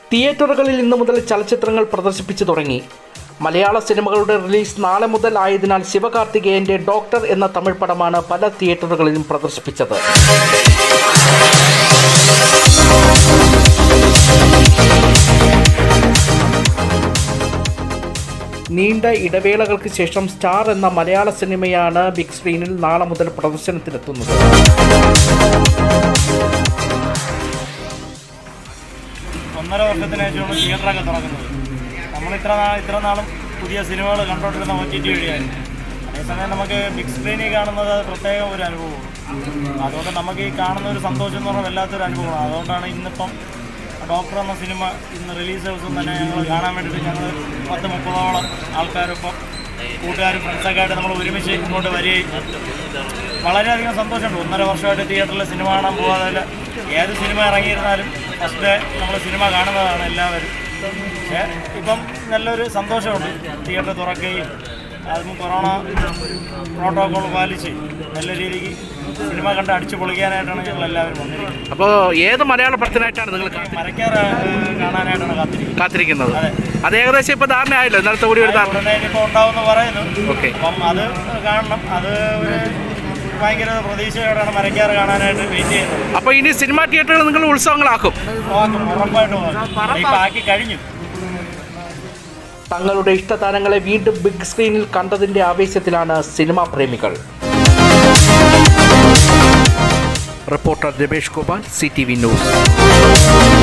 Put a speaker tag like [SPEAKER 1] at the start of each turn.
[SPEAKER 1] തിയേറ്ററുകളിൽ ഇന്നു മുതൽ ചലച്ചിത്രങ്ങൾ പ്രദർശിപ്പിച്ചു തുടങ്ങി മലയാള സിനിമകളുടെ റിലീസ് നാളെ മുതൽ ആയതിനാൽ ശിവകാർത്തികേയന്റെ ഡോക്ടർ എന്ന തമിഴ് പടമാണ് പല തിയേറ്ററുകളിലും പ്രദർശിപ്പിച്ചത് നീണ്ട ഇടവേളകൾക്ക് ശേഷം സ്റ്റാർ എന്ന മലയാള സിനിമയാണ് ബിഗ് സ്ക്രീനിൽ നാളെ മുതൽ പ്രദർശനത്തിനെത്തുന്നത്
[SPEAKER 2] ഒന്നര വർഷത്തിന് ശേഷമാണ് തിയേറ്ററൊക്കെ തുറക്കുന്നത് നമ്മൾ ഇത്ര നാൾ ഇത്ര നാളും പുതിയ സിനിമകൾ കണ്ടുകൊണ്ടിരുന്ന ഒ ടി ടി വഴിയായിരുന്നു അതേസമയം നമുക്ക് ബിഗ് സ്ക്രീനിൽ കാണുന്നത് അത് പ്രത്യേകം ഒരു അനുഭവമാണ് അതുകൊണ്ട് നമുക്ക് ഈ കാണുന്ന ഒരു സന്തോഷം എന്ന് പറഞ്ഞാൽ വല്ലാത്തൊരു അനുഭവമാണ് അതുകൊണ്ടാണ് ഇന്നിപ്പം ഡോക്ടർ എന്ന സിനിമ ഇന്ന് റിലീസ് ദിവസം തന്നെ ഞങ്ങൾ കാണാൻ വേണ്ടിയിട്ട് ഞങ്ങൾ പത്ത് മുപ്പതോളം ആൾക്കാരൊപ്പം കൂട്ടുകാരും ഫ്രണ്ട്സൊക്കെ ആയിട്ട് നമ്മൾ ഒരുമിച്ച് ഇങ്ങോട്ട് വരികയും വളരെയധികം സന്തോഷമുണ്ട് ഒന്നര വർഷമായിട്ട് തിയേറ്ററിൽ സിനിമ കാണാൻ പോകാതെ ഏത് സിനിമ ഇറങ്ങിയിരുന്നാലും ഫസ്റ്റ് നമ്മൾ സിനിമ കാണുന്നതാണ് എല്ലാവരും പക്ഷേ ഇപ്പം നല്ലൊരു സന്തോഷമുണ്ട് തിയേറ്റർ തുറക്കുകയും അതും കൊറോണ പ്രോട്ടോകോൾ പാലിച്ച് നല്ല രീതിക്ക് സിനിമ കണ്ട് അടിച്ചു പൊളിക്കാനായിട്ടാണ് ഞങ്ങൾ എല്ലാവരും വന്നിരിക്കുന്നത്
[SPEAKER 1] അപ്പോൾ ഏത് മലയാള പടത്തിനായിട്ടാണ് നിങ്ങൾ കാ-
[SPEAKER 2] മരക്കാർ കാണാനായിട്ടാണ് കാത്തിരിക്കുന്നത്
[SPEAKER 1] കാത്തിരിക്കുന്നത്
[SPEAKER 2] അതെ.
[SPEAKER 1] അത് ഏകദേശം ഇപ്പോൾ ധാരണയായല്ലോ ഇന്നലത്തെ കൂടി ഒരു ധാരണ
[SPEAKER 2] ഉടനെ ഇനിയിപ്പോൾ ഉണ്ടാവുമെന്ന് പറയുന്നു
[SPEAKER 1] ഓക്കെ
[SPEAKER 2] അപ്പം അത് കാണണം അത് ഒരു ഭയങ്കര പ്രതീക്ഷയോടെയാണ് മരക്കാർ കാണാനായിട്ട് വെയിറ്റ് ചെയ്യുന്നത്
[SPEAKER 1] അപ്പോൾ ഇനി സിനിമാ തിയേറ്ററുകൾ നിങ്ങൾ ഉത്സവങ്ങളാക്കും
[SPEAKER 2] നോക്കും ഉറപ്പായിട്ടും നോക്കും. ഇപ്പം ആക്കി കഴിഞ്ഞു
[SPEAKER 1] തങ്ങളുടെ ഇഷ്ടതാരങ്ങളെ വീണ്ടും ബിഗ് സ്ക്രീനിൽ കണ്ടതിന്റെ ആവേശത്തിലാണ് സിനിമാ പ്രേമികൾ reporter Ramesh Gopal C T V news